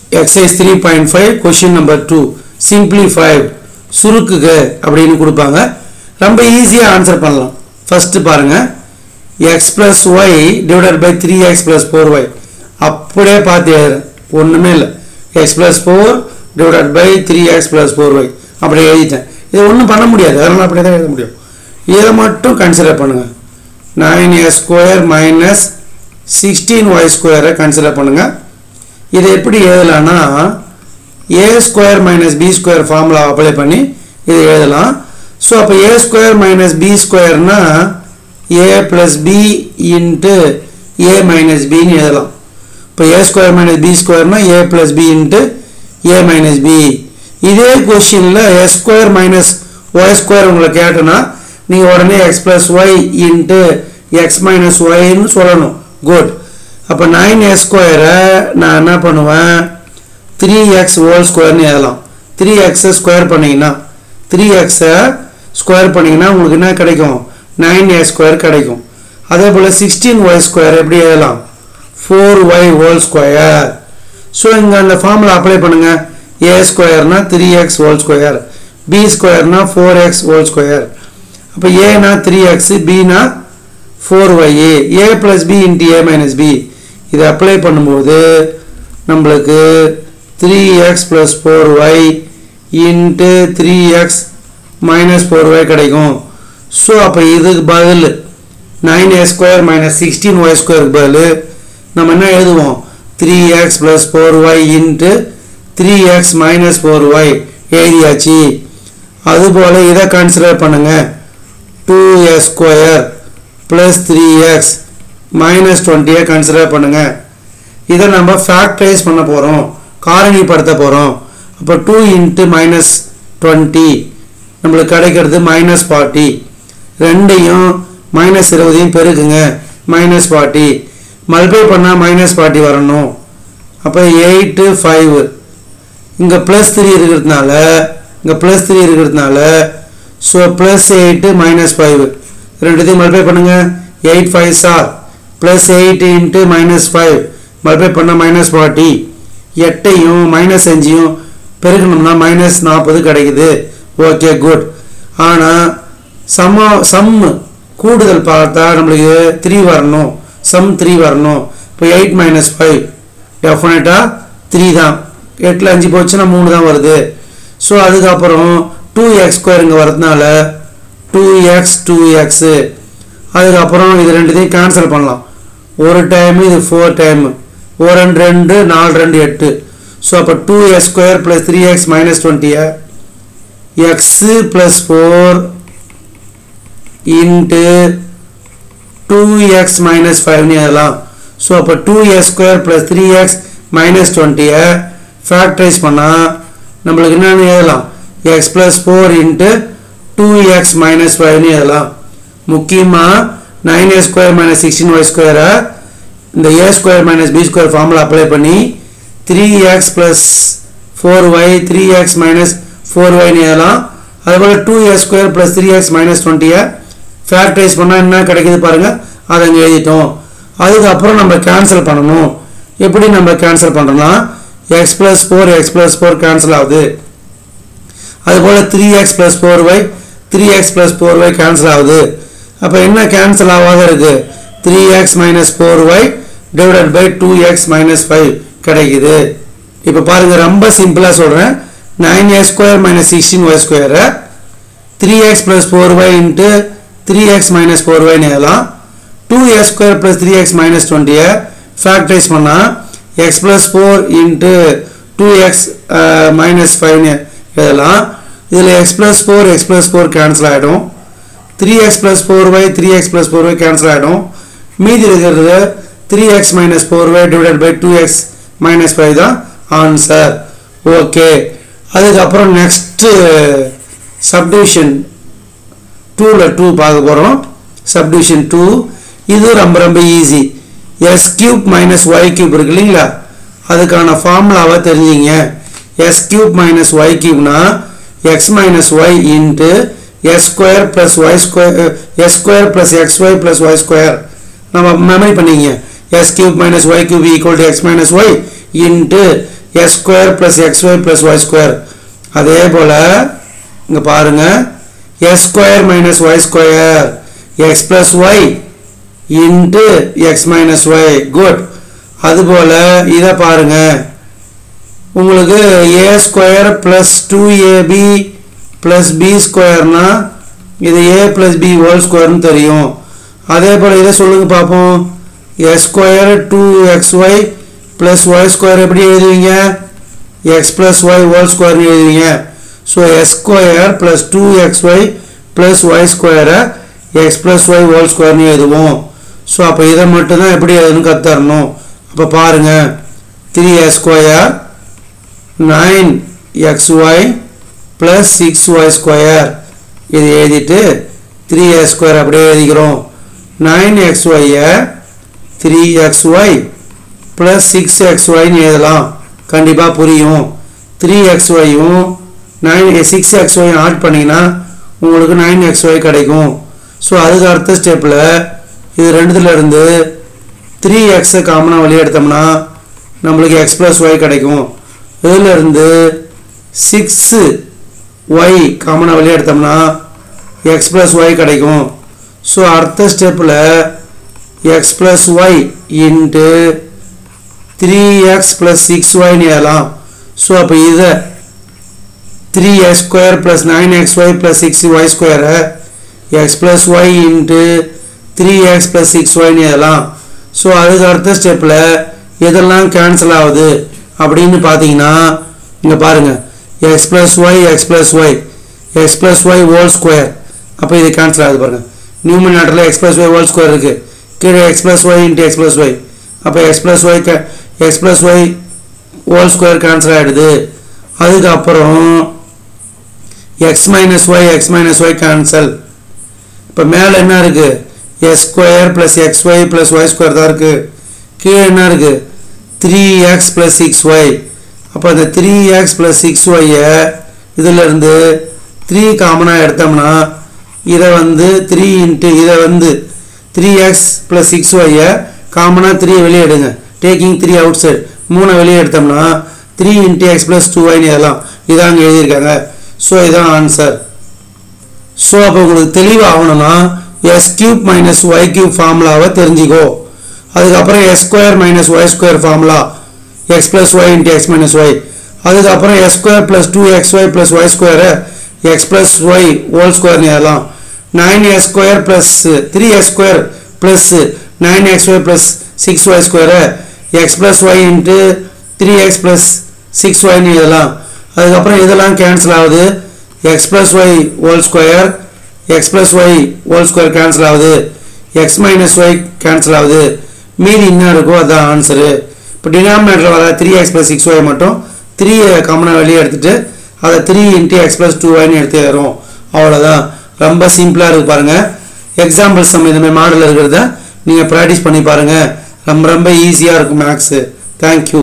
exercise three point five question number two simplify சுருக்குக அப்படின்னு கொடுப்பாங்க ரொம்ப ஈஸியாக ஆன்சர் பண்ணலாம் ஃபஸ்ட்டு பாருங்கள் X plus Y divided by three X plus four Y அப்படியே பார்த்து எழுதுறேன் ஒன்றுமே இல்லை X plus four divided by three X plus four Y அப்படியே எழுதிட்டேன் இது ஒன்றும் பண்ண முடியாது அதனால் அப்படியே தான் எழுத முடியும் இதை மட்டும் கன்சிடர் பண்ணுங்கள் nine A square minus sixteen Y ஸ்கொயரை கன்சிடர் பண்ணுங்கள் இதை எப்படி எழுதலாம்னா A square minus B square formula apply பண்ணி இதை எழுதலாம் ஸோ அப்போ ஏ ஸ்கொயர் மைனஸ் பி ஸ்கொயர்னா A plus B into A minus பின்னு எழுதலாம் இப்போ ஏ ஸ்கொயர் மைனஸ் பி ஸ்கொயர்னா A plus B into A minus B இதே கொஷினில் X square minus Y square உங்களை கேட்டோன்னா நீங்கள் உடனே X plus Y into X minus ஒய்ன்னு சொல்லணும் குட் அப்போ நைன் எஸ் ஸ்கொயரை நான் என்ன பண்ணுவேன் த்ரீ எக்ஸ் ஹோல் ஸ்கொயர்னு எழுதலாம் த்ரீ எக்ஸை ஸ்கொயர் பண்ணிங்கன்னா த்ரீ எக்ஸை ஸ்கொயர் பண்ணிங்கன்னா உங்களுக்கு என்ன கிடைக்கும் நைன் ஏ ஸ்கொயர் கிடைக்கும் அதே போல் சிக்ஸ்டீன் ஒய் ஸ்கொயர் எப்படி எழுதலாம் four Y whole square so இங்கே அந்த ஃபார்முலா அப்ளை பண்ணுங்கள் ஏ ஸ்கொயர்னா three X whole square B ஸ்கொயர்னா ஃபோர் எக்ஸ் ஹோல் ஸ்கொயர் அப்போ ஏனா த்ரீ எக்ஸு பினா four Y A A plus B into A minus B இதை அப்ளை பண்ணும்போது நம்மளுக்கு three X plus four Y into three X minus four Y கிடைக்கும் so அப்போ இதுக்கு பதில் nine A square minus sixteen Y ஸ்கொயருக்கு பதில் நம்ம என்ன எழுதுவோம் three X plus four Y into three X minus four Y எழுதியாச்சு அதுபோல் இதை கன்சிடர் பண்ணுங்கள் two X square plus three X minus டுவெண்ட்டியை கன்சிடர் பண்ணுங்கள் இதை நம்ம ஃபேக்டரைஸ் பண்ண போகிறோம் காரணிப்படுத்த போகிறோம் அப்போ டூ இன்ட்டு மைனஸ் டுவெண்ட்டி நம்மளுக்கு கிடைக்கிறது மைனஸ் ஃபார்ட்டி ரெண்டையும் மைனஸ் இருபதையும் பெருக்குங்க மைனஸ் ஃபார்ட்டி மல்டிப்ளை பண்ணால் மைனஸ் ஃபார்ட்டி வரணும் அப்போ எயிட்டு ஃபைவ் இங்கே ப்ளஸ் த்ரீ இருக்கிறதுனால இங்கே ப்ளஸ் த்ரீ இருக்கிறதுனால so plus eight minus five ரெண்டுத்தையும் மல்டிப்ளை பண்ணுங்கள் eight five sir plus eight into minus five multiply பண்ணால் மைனஸ் ஃபார்ட்டி எட்டையும் மைனஸ் அஞ்சையும் பெருக்கணும்னா மைனஸ் நாற்பது கிடைக்குது ஓகே குட் ஆனால் சம்ம சம் கூடுதல் பார்த்தா நம்மளுக்கு த்ரீ வரணும் சம் த்ரீ வரணும் இப்போ எயிட் மைனஸ் ஃபைவ் டெஃபினட்டாக த்ரீ தான் எட்டில் அஞ்சு போச்சுன்னா மூணு தான் வருது ஸோ அதுக்கப்புறம் டூ எக்ஸ் ஸ்கொயர் இங்கே வரதுனால டூ எக்ஸ் டூ எக்ஸு அதுக்கப்புறம் இது ரெண்டுத்தையும் கேன்சல் பண்ணலாம் ஒரு டைமு இது ஃபோர் டைமு ஒரு ரெண்டு ரெண்டு நாலு ரெண்டு எட்டு ஸோ அப்போ two X square plus three X minus டுவெண்ட்டியை X plus four into two X minus ஃபைவ்னு எழுதலாம் ஸோ அப்போ two X square plus three X minus டுவெண்ட்டியை ஃபேக்டரைஸ் பண்ணால் நம்மளுக்கு என்னென்னு எழுதலாம் X plus four into two X minus ஃபைவ்னு எழுதலாம் முக்கியமாக nine A square minus sixteen Y ஸ்கொயரை இந்த A square minus B square formula apply பண்ணி three X plus four Y three X minus four ஒய்னு எழுதலாம் அதுபோல் two X square plus three X minus டுவெண்ட்டியை ஃபேக்டரைஸ் பண்ணால் என்ன கிடைக்குது பாருங்கள் அதை அங்கே எழுதிட்டோம் அதுக்கப்புறம் நம்ம கேன்சல் பண்ணணும் எப்படி நம்ம கேன்சல் பண்ணுறோம்னா X plus four X plus four cancel ஆகுது அதுபோல் three X plus four Y three X plus four Y cancel ஆகுது அப்போ என்ன கேன்சல் ஆகாத இருக்குது three X minus four Y divided by two X minus five கிடைக்குது இப்போ பாருங்கள் ரொம்ப சிம்பிளாக சொல்கிறேன் nine X square minus sixteen Y ஸ்கொயரை three X plus four Y into three X minus four ஒய்னு எழுதலாம் two X square plus three X minus டுவெண்ட்டியை ஃபேக்டரைஸ் பண்ணால் X plus four into two X minus ஃபைவ்னு எழுதலாம் இதில் X plus four X plus four cancel ஆகிடும் three X plus four Y three X plus four Y cancel ஆகிடும் மீதி இருக்கிறது three X minus four Y divided by two X minus five தான் answer okay அதுக்கப்புறம் next subdivision டூவில் two பார்க்க போகிறோம் subdivision two இது ரொம்ப ரொம்ப easy X cube minus Y cube இருக்கு இல்லைங்களா அதுக்கான ஃபார்முலாவை தெரிஞ்சிங்க எஸ் கியூப் மைனஸ் ஒய் கியூப்னா X minus Y into X square plus Y square X square plus X Y plus Y square நம்ம மெமரி பண்ணிங்க X cube minus Y cube equal to X minus Y into X square plus X Y plus Y square அதே போல் இங்கே பாருங்கள் X square minus Y square X plus Y into X minus Y good அதுபோல் இதை பாருங்கள் உங்களுக்கு ஏ square plus two A B plus B ஸ்கொயர்னா இது ஏ ப்ளஸ் பி ஹோல் ஸ்கொயர்னு தெரியும் அதே போல் இதை சொல்லுங்கள் பார்ப்போம் X square two X Y plus Y square எப்படி எழுதுவீங்க எக்ஸ் ப்ளஸ் ஒய் ஹோல் ஸ்கொயர்னு எழுதுவீங்க so X square plus two X Y plus Y ஸ்கொயரை எக்ஸ் ப்ளஸ் ஒய் ஹோல் ஸ்கொயர்னு எழுதுவோம் ஸோ அப்போ இதை மட்டும்தான் எப்படி எழுதுன்னு கற்றுறணும் அப்போ பாருங்கள் three x square nine x Y plus six y square இது எழுதிட்டு த்ரீ எக்ஸ் ஸ்கொயர் அப்படியே எழுதிக்கிறோம் நைன் எக்ஸ் ஒய்யை three x Y plus six x ஒய்னு எழுதலாம் கண்டிப்பாக புரியும் த்ரீ எக்ஸ் ஒய்யும் nine six x y add பண்ணிங்கன்னா உங்களுக்கு நைன் எக்ஸ் ஒய் கிடைக்கும் ஸோ அதுக்கு அடுத்த ஸ்டெப்பில் இது ரெண்டுத்துல இருந்து த்ரீ எக்ஸை காமனாக வெளியே எடுத்தோம்னா நம்மளுக்கு எக்ஸ் ப்ளஸ் ஒய் கிடைக்கும் இதில் இருந்து சிக்ஸு ஒய் காமனாக வெளியே எடுத்தோம்னா எக்ஸ் ப்ளஸ் ஒய் கிடைக்கும் ஸோ அடுத்த ஸ்டெப்பில் x plus Y into three X plus six ஒய்னு எழுதலாம் ஸோ அப்போ இதை three x square plus nine x Y plus six y ஸ்கொயரை X plus Y into three X plus six ஒய்னு எழுதலாம் ஸோ அதுக்கு அடுத்த ஸ்டெப்பில் எதெல்லாம் கேன்சல் ஆகுது அப்படின்னு பார்த்தீங்கன்னா இங்கே பாருங்கள் X plus y x plus y x plus Y whole square அப்போ இது கேன்சல் ஆகுது பாருங்கள் நியூமினேட்டரில் x plus Y whole square இருக்குது கீழே x plus Y into x plus y அப்போ x plus y x plus Y whole square cancel ஆகிடுது அதுக்கப்புறம் x minus y x minus y cancel இப்போ மேலே என்ன இருக்குது x square plus X Y plus Y square தான் இருக்குது கீழே என்ன இருக்குது three X plus six y அப்போ அந்த த்ரீ எக்ஸ் ப்ளஸ் சிக்ஸ் ஒய்யை இதிலேருந்து த்ரீ காமனாக எடுத்தோம்னா இதை வந்து த்ரீ இன்ட்டு இதை வந்து த்ரீ எக்ஸ் ப்ளஸ் சிக்ஸ் ஒய்யை காமனாக த்ரீ வெளியே எடுங்க டேக்கிங் த்ரீ அவுட் சைட் மூணை வெளியே எடுத்தோம்னா three into x plus two ஒய்னு இதெல்லாம் இதான் அங்கே எழுதியிருக்காங்க ஸோ இதான் ஆன்சர் ஸோ அப்போ உங்களுக்கு தெளிவாகணும்னா x cube minus Y cube ஃபார்முலாவை தெரிஞ்சுக்கோ அதுக்கப்புறம் x square minus Y square formula x plus Y into X minus y அதுக்கப்புறம் x square plus two X Y plus Y ஸ்கொயரை எக்ஸ் ப்ளஸ் ஒய் ஹோல் ஸ்கொயர்னு எழுதலாம் nine X square plus three x square plus nine x Y plus six y ஸ்கொயரை X plus Y into three X plus six ஒய்னு எழுதலாம் அதுக்கப்புறம் இதெல்லாம் cancel ஆகுது x plus Y whole square X plus Y whole square cancel ஆகுது x minus y cancel ஆகுது மீதி என்ன இருக்கோ அதுதான் ஆன்சரு இப்போ டினாமினேட்டர் வர three X plus six y மட்டும் த்ரீ காமனாக வெளியே எடுத்துகிட்டு அதை three into x plus two ஒய்னு எடுத்து தரும் அவ்வளோதான் ரொம்ப சிம்பிளாக இருக்குது பாருங்கள் எக்ஸாம்பிள்ஸ் நம்ம இந்த மாதிரி மாடல் இருக்கிறத நீங்கள் ப்ராக்டிஸ் பண்ணி பாருங்கள் ரொம்ப ரொம்ப ஈஸியாக இருக்கும் மேக்ஸு தேங்க்யூ